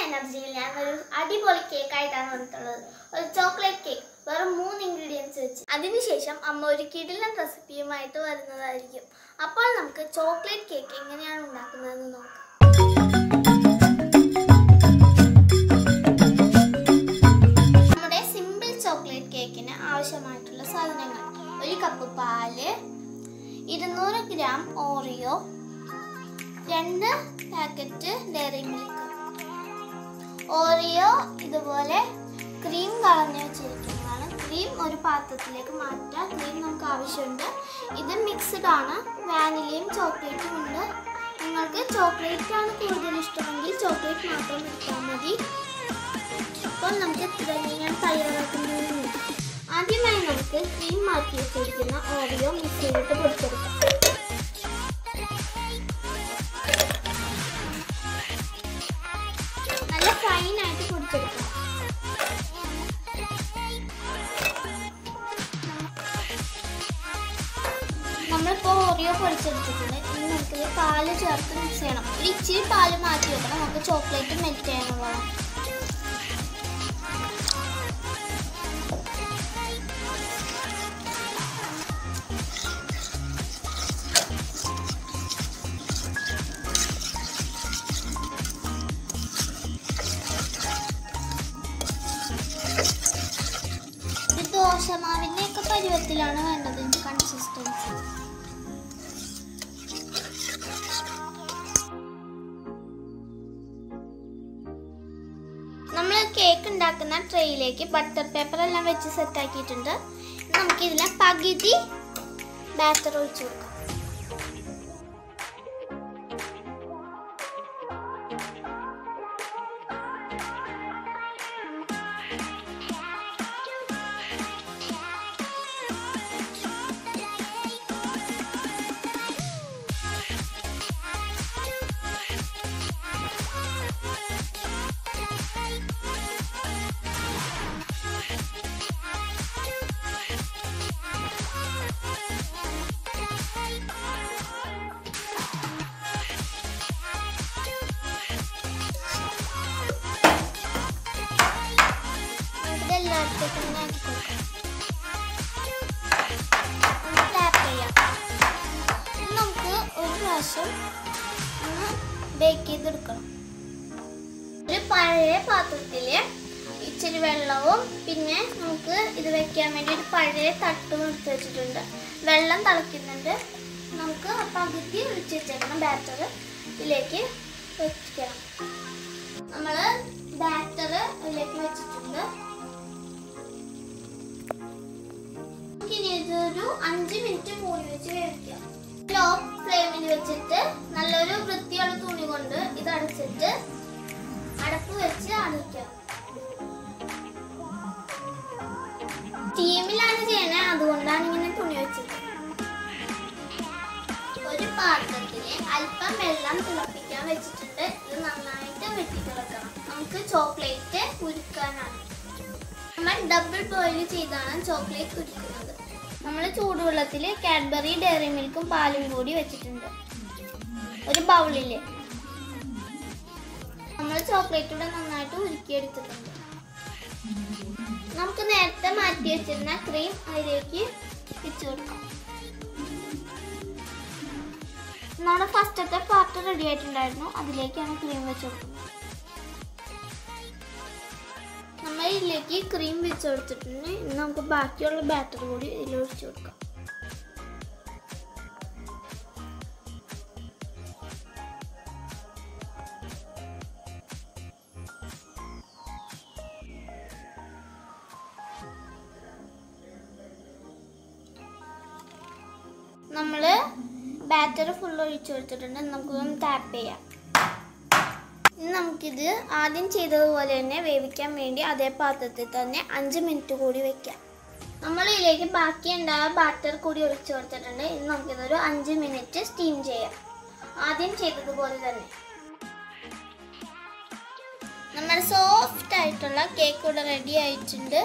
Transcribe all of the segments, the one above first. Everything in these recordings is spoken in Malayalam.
എനർജിയിൽ ഞാൻ ഒരു അടിപൊളി കേക്ക് ആയിട്ടാണ് വന്നിട്ടുള്ളത് ഒരു ചോക്ലേറ്റ് കേക്ക് വെറും മൂന്ന് ഇൻഗ്രീഡിയൻസ് വെച്ച് അതിനുശേഷം അമ്മ ഒരു കിടിലൻ റെസിപ്പിയുമായിട്ട് വരുന്നതായിരിക്കും അപ്പോൾ നമുക്ക് ചോക്ലേറ്റ് കേക്ക് എങ്ങനെയാണ് ഉണ്ടാക്കുന്നതെന്ന് നോക്കാം നമ്മുടെ സിമ്പിൾ ചോക്ലേറ്റ് കേക്കിന് ആവശ്യമായിട്ടുള്ള സാധനങ്ങൾ ഒരു കപ്പ് പാല് ഇരുന്നൂറ് ഗ്രാം ഓറിയോ രണ്ട് പാക്കറ്റ് ഡയറി മിൽക്ക് ഓറിയോ ഇതുപോലെ ക്രീം കളഞ്ഞു വെച്ചിരിക്കുന്നതാണ് ക്രീം ഒരു പാത്രത്തിലേക്ക് മാറ്റാം ക്രീം നമുക്ക് ആവശ്യമുണ്ട് ഇത് മിക്സ്ഡ് ആണ് വാനിലയും ചോക്ലേറ്റും ഉണ്ട് നിങ്ങൾക്ക് ചോക്ലേറ്റ് ആണ് കൂടുതൽ ഇഷ്ടമെങ്കിൽ ചോക്ലേറ്റ് മാത്രം എടുത്താൽ മതി അപ്പോൾ നമുക്ക് ഇതെങ്ങനെയാണ് തയ്യാറാക്കുന്നത് നോക്കാം. ആദ്യമായി നമുക്ക് ക്രീം മാറ്റി വെച്ചിരിക്കുന്ന ഓറിയോ മിക്സിയിലിട്ട് പൊടിച്ചെടുക്കാം നല്ല ഫൈൻ ആയിട്ട് പൊടിച്ചെടുക്കണം നമ്മളിപ്പോൾ ഓറിയോ പൊടിച്ചെടുത്തിട്ടുണ്ട് ഇനി നമുക്കിത് പാല് ചേർത്ത് മിക്സ് ചെയ്യണം ഒരു ഇച്ചിരി പാല് മാറ്റി വെക്കണം നമുക്ക് ചോക്ലേറ്റ് മെൽറ്റ് ചെയ്യാനുള്ളതാണ് ഇത് ദോശമാവിന്റെ ഒക്കെ പരുവത്തിലാണ് വേണ്ടത് കൺസിസ്റ്റൻസി നമ്മൾ കേക്ക് ഉണ്ടാക്കുന്ന ട്രേയിലേക്ക് ബട്ടർ പേപ്പർ എല്ലാം വെച്ച് സെറ്റ് ആക്കിയിട്ടുണ്ട് നമുക്ക് ഇതിലെ പകുതി ബാറ്റർ ഒഴിച്ചു കൊടുക്കാം നമുക്കിത് എല്ലായിടത്തേക്കും ഇങ്ങനെ ആക്കി കൊടുക്കാം നമുക്ക് ടാപ്പ് ചെയ്യാം ഇനി നമുക്ക് ഒരു പ്രാവശ്യം ഒന്ന് ബേക്ക് ചെയ്തെടുക്കണം ഒരു പഴയ പാത്രത്തിൽ ഇച്ചിരി വെള്ളവും പിന്നെ നമുക്ക് ഇത് വെക്കാൻ വേണ്ടി ഒരു പഴയ തട്ടും എടുത്ത് വെച്ചിട്ടുണ്ട് വെള്ളം തിളയ്ക്കുന്നുണ്ട് നമുക്ക് ആ പകുതി ഒഴിച്ച് വെച്ചേക്കണം ബാറ്റർ ഇതിലേക്ക് വെക്കണം നമ്മൾ ബാറ്റർ ഇതിലേക്ക് വെച്ചിട്ടുണ്ട് നമുക്കിനി ഇതൊരു അഞ്ച് മിനിറ്റ് മൂടി വെച്ച് വേവിക്കാം ലോ ഫ്ലെയിമിൽ വെച്ചിട്ട് നല്ലൊരു വൃത്തിയുള്ള തുണി കൊണ്ട് ഇത് അടച്ചിട്ട് അടപ്പ് വെച്ച് അടയ്ക്കാം സ്റ്റീമിലാണ് ചെയ്യണേ അതുകൊണ്ടാണ് ഇങ്ങനെ തുണി വെച്ചത് ഒരു പാത്രത്തിൽ അല്പം വെള്ളം തിളപ്പിക്കാൻ വെച്ചിട്ടുണ്ട് ഇത് നന്നായിട്ട് വെട്ടിത്തിളക്കണം നമുക്ക് ചോക്ലേറ്റ് ഉരുക്കാനാണ് നമ്മൾ ഡബിൾ ബോയിൽ ചെയ്താണ് ചോക്ലേറ്റ് ഉരുക്കുന്നത് നമ്മൾ ചൂടുവെള്ളത്തിൽ കാഡ്ബറി ഡയറി മിൽക്കും പാലും കൂടി വെച്ചിട്ടുണ്ട് ഒരു ബൗളിൽ നമ്മൾ ചോക്ലേറ്റ് ഇവിടെ നന്നായിട്ട് ഉരുക്കിയെടുത്തിട്ടുണ്ട് നമുക്ക് നേരത്തെ മാറ്റി വെച്ചിരുന്ന ക്രീം അതിലേക്ക് വെച്ച് കൊടുക്കാം നമ്മുടെ ഫസ്റ്റത്തെ പാർട്ട് റെഡി ആയിട്ടുണ്ടായിരുന്നു അതിലേക്കാണ് ക്രീം വെച്ച് കൊടുക്കുന്നത് നമ്മൾ ഇതിലേക്ക് ക്രീം വെച്ച് കൊടുത്തിട്ടുണ്ട് ഇനി നമുക്ക് ബാക്കിയുള്ള ബാറ്റർ കൂടി ഇതിൽ ഒഴിച്ചു കൊടുക്കാം നമ്മൾ ബാറ്റർ ഫുൾ ഒഴിച്ചു കൊടുത്തിട്ടുണ്ട് നമുക്കൊന്ന് ടാപ്പ് ചെയ്യാം ഇനി നമുക്കിത് ആദ്യം ചെയ്തതുപോലെ തന്നെ വേവിക്കാൻ വേണ്ടി അതേ പാത്രത്തിൽ തന്നെ അഞ്ച് മിനിറ്റ് കൂടി വെക്കാം നമ്മൾ ഇതിലേക്ക് ബാക്കി ഉണ്ടായ ബാറ്റർ കൂടി ഒഴിച്ചു കൊടുത്തിട്ടുണ്ട് ഇനി നമുക്കിതൊരു അഞ്ച് മിനിറ്റ് സ്റ്റീം ചെയ്യാം ആദ്യം ചെയ്തതുപോലെ തന്നെ നമ്മുടെ സോഫ്റ്റ് ആയിട്ടുള്ള കേക്ക് ഇവിടെ റെഡി ആയിട്ടുണ്ട്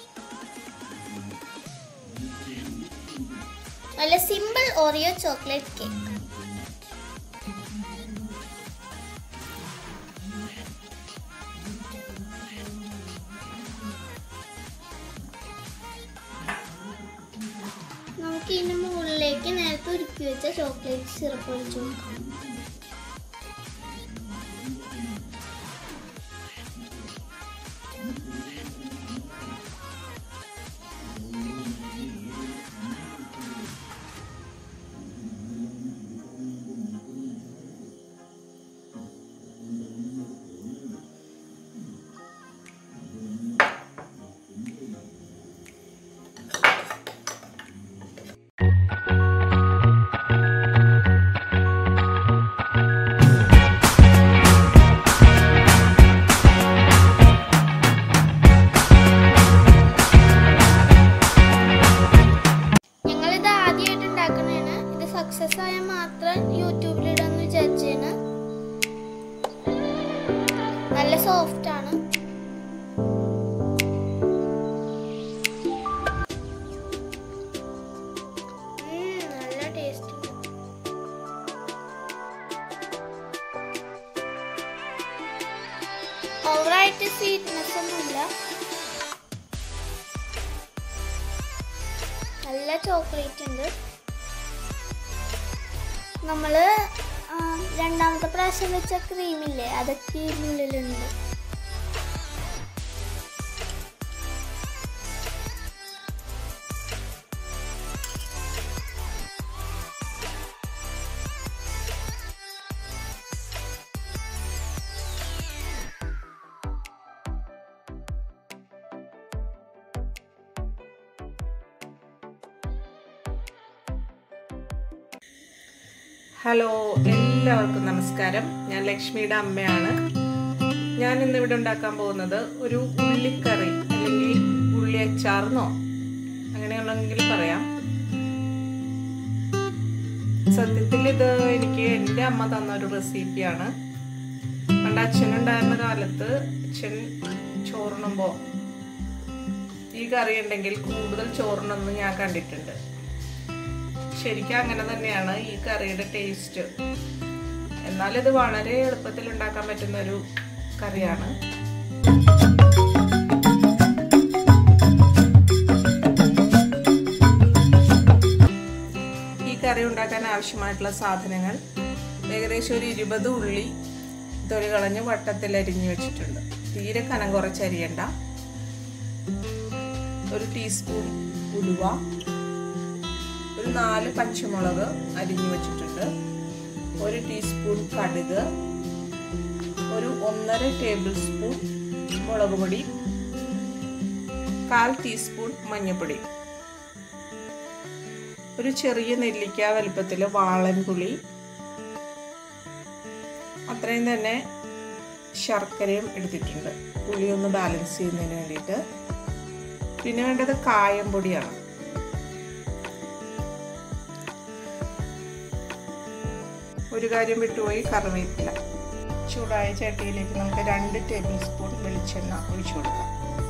നല്ല സിമ്പിൾ ഓറിയോ ചോക്ലേറ്റ് കേക്ക് ഉരുക്കി വെച്ച ചോക്ലേറ്റ് സിറപ്പ് ഒഴിച്ചു കൊടുക്കാം ഞങ്ങളിത് ആദ്യമായിട്ട് ഉണ്ടാക്കണേണ് ഇത് സക്സസ് ആയാൽ മാത്രം യൂട്യൂബിലിടാന്ന് വിചാരിച്ചാണ് നല്ല സോഫ്റ്റ് ആണ് ഉം, നല്ല ടേസ്റ്റ് ഓവറായിട്ട് സ്വീറ്റ്നെസ് ഒന്നുമില്ല നല്ല ചോക്ലേറ്റ് ഉണ്ട് നമ്മള് ആ, രണ്ടാമത്തെ പ്രാവശ്യം വെച്ച ക്രീമില്ലേ അതൊക്കെ ഇതിനുള്ളിലുണ്ട് ഹലോ എല്ലാവർക്കും നമസ്കാരം ഞാൻ ലക്ഷ്മിയുടെ അമ്മയാണ് ഞാൻ ഇന്ന് ഇവിടെ ഉണ്ടാക്കാൻ പോകുന്നത് ഒരു ഉള്ളിക്കറി അല്ലെങ്കിൽ ഉള്ളി അച്ചാർന്നോ അങ്ങനെയുള്ളെങ്കിൽ പറയാം സത്യത്തിൽ ഇത് എനിക്ക് എൻ്റെ അമ്മ തന്ന ഒരു റെസിപ്പിയാണ് പണ്ട് അച്ഛനുണ്ടായിരുന്ന കാലത്ത് അച്ഛൻ ചോറുണ്ണുമ്പോൾ ഈ കറി ഉണ്ടെങ്കിൽ കൂടുതൽ ചോറിനൊന്നും ഞാൻ കണ്ടിട്ടുണ്ട് ശരിക്കും അങ്ങനെ തന്നെയാണ് ഈ കറിയുടെ ടേസ്റ്റ് എന്നാൽ ഇത് വളരെ എളുപ്പത്തിൽ ഉണ്ടാക്കാൻ പറ്റുന്ന ഒരു കറിയാണ് ഈ കറി ഉണ്ടാക്കാൻ ആവശ്യമായിട്ടുള്ള സാധനങ്ങൾ ഏകദേശം ഒരു ഇരുപത് ഉള്ളി തൊലി കളഞ്ഞ് വട്ടത്തിൽ അരിഞ്ഞു വെച്ചിട്ടുണ്ട് തീരെ കനം കുറച്ചരിയണ്ട ഒരു ടീസ്പൂൺ ഉലുവ ഒരു നാല് പച്ചമുളക് അരിഞ്ഞു വെച്ചിട്ടുണ്ട് ഒരു ടീസ്പൂൺ കടുക് ഒരു ഒന്നര ടേബിൾ സ്പൂൺ മുളക് പൊടി കാൽ ടീസ്പൂൺ മഞ്ഞൾപ്പൊടി ഒരു ചെറിയ നെല്ലിക്ക വലുപ്പത്തിൽ വാളൻപുളി അത്രയും തന്നെ ശർക്കരയും എടുത്തിട്ടുണ്ട് പുളി ഒന്ന് ബാലൻസ് ചെയ്യുന്നതിന് വേണ്ടിയിട്ട് പിന്നെ വേണ്ടത് കായം പൊടിയാണ് ഒരു കാര്യം വിട്ടുപോയി കറിവേപ്പില ചൂടായ ചട്ടിയിലേക്ക് നമുക്ക് രണ്ട് ടേബിൾ സ്പൂൺ വെളിച്ചെണ്ണ ഒഴിച്ചു കൊടുക്കാം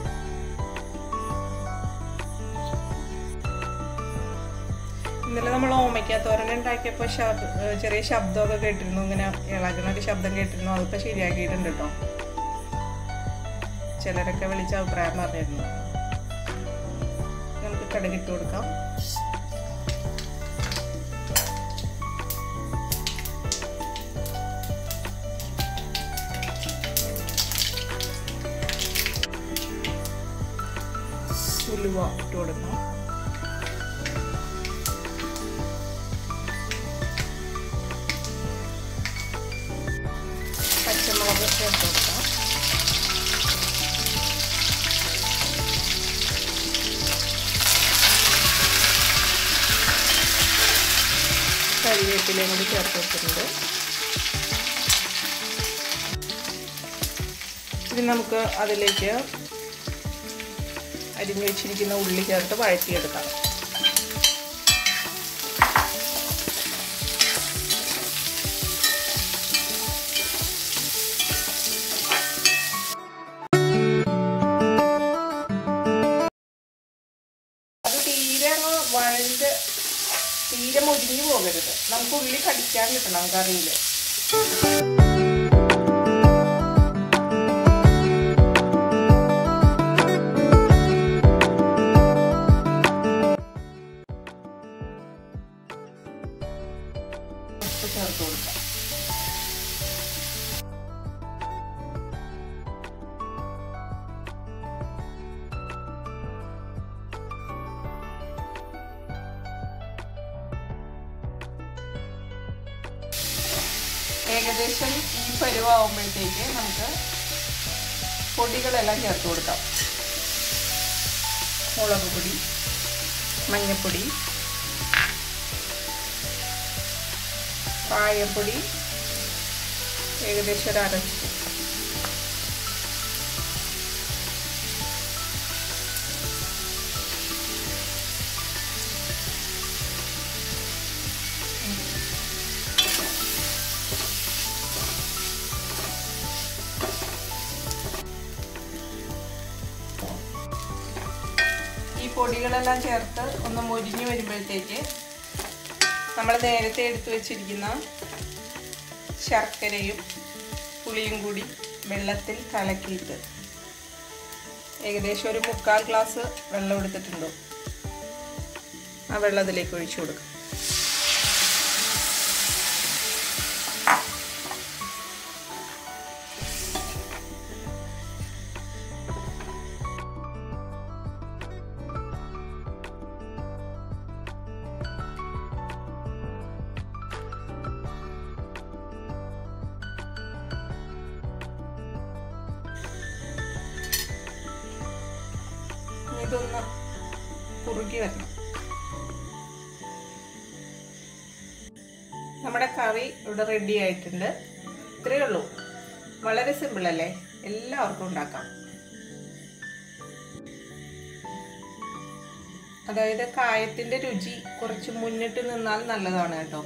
ഇന്നലെ നമ്മൾ ഓമയ്ക്ക തോരൻ ഉണ്ടാക്കിയപ്പോൾ ചെറിയ ശബ്ദമൊക്കെ കേട്ടിരുന്നു ഇങ്ങനെ ഇളകണ ഒരു ശബ്ദം കേട്ടിരുന്നു അതിപ്പോൾ ശരിയാക്കിയിട്ടുണ്ട് കേട്ടോ ചിലരൊക്കെ വിളിച്ച അഭിപ്രായം പറഞ്ഞിരുന്നു നമുക്ക് കടുകിട്ട് കൊടുക്കാം ഉലുവ ഇട്ട് കൊടുക്കാം പച്ചമുളക് ചേർത്ത് കൊടുക്കാം കരിവേപ്പിലയും കൂടി ചേർത്ത് വെച്ചിട്ടുണ്ട് ഇനി നമുക്ക് അതിലേക്ക് അരിഞ്ഞു വെച്ചിരിക്കുന്ന ഉള്ളി ചേർത്ത് വഴറ്റിയെടുക്കാം അത് തീരെ അങ്ങ് വഴണ്ട് തീരെ മുരിഞ്ഞു പോകരുത് നമുക്ക് ഉള്ളി കടിക്കാൻ കിട്ടണം കറിയിൽ ഏകദേശം ഈ പരുവാകുമ്പോഴത്തേക്ക് നമുക്ക് പൊടികളെല്ലാം ചേർത്ത് കൊടുക്കാം മുളക് പൊടി മഞ്ഞൾപ്പൊടി കായപ്പൊടി ഏകദേശം ഒരു അര സ്പൂൺ ഈ പൊടികളെല്ലാം ചേർത്ത് ഒന്ന് മൊരിഞ്ഞു വരുമ്പോഴത്തേക്ക് നമ്മൾ നേരത്തെ എടുത്തു വെച്ചിരിക്കുന്ന ശർക്കരയും പുളിയും കൂടി വെള്ളത്തിൽ കലക്കിയിട്ട് ഏകദേശം ഒരു മുക്കാൽ ഗ്ലാസ് വെള്ളം എടുത്തിട്ടുണ്ടോ ആ വെള്ളത്തിലേക്ക് ഒഴിച്ചു കൊടുക്കും ഇതൊന്ന് കുറുകി വരണം നമ്മുടെ കറി ഇവിടെ റെഡി ആയിട്ടുണ്ട് ഇത്രയേ ഉള്ളൂ വളരെ സിമ്പിൾ അല്ലേ എല്ലാവർക്കും ഉണ്ടാക്കാം അതായത് കായത്തിന്റെ രുചി കുറച്ച് മുന്നിട്ട് നിന്നാൽ നല്ലതാണ് കേട്ടോ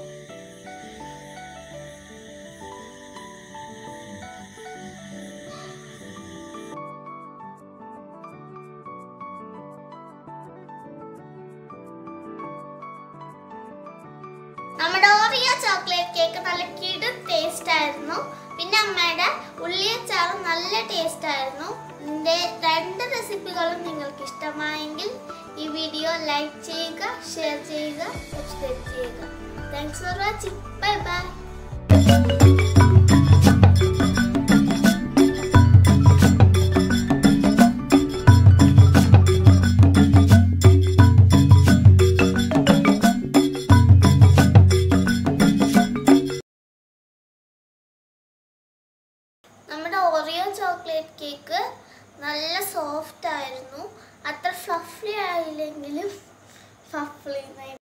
നമ്മുടെ ഓറിയോ ചോക്ലേറ്റ് കേക്ക് നല്ല കിടു ടേസ്റ്റ് ആയിരുന്നു പിന്നെ അമ്മയുടെ ഉള്ളിയച്ചാറും നല്ല ടേസ്റ്റ് ആയിരുന്നു ഇതിന്റെ രണ്ട് റെസിപ്പികളും നിങ്ങൾക്ക് ഇഷ്ടമായെങ്കിൽ ഈ വീഡിയോ ലൈക്ക് ചെയ്യുക ഷെയർ ചെയ്യുക സബ്സ്ക്രൈബ് ചെയ്യുക thanks for watching bye bye നമ്മുടെ ഓറിയോ ചോക്ലേറ്റ് കേക്ക് നല്ല സോഫ്റ്റ് ആയിരുന്നു അത്ര ഫ്ലഫി ആയില്ലെങ്കിലും ഫഫ്ലി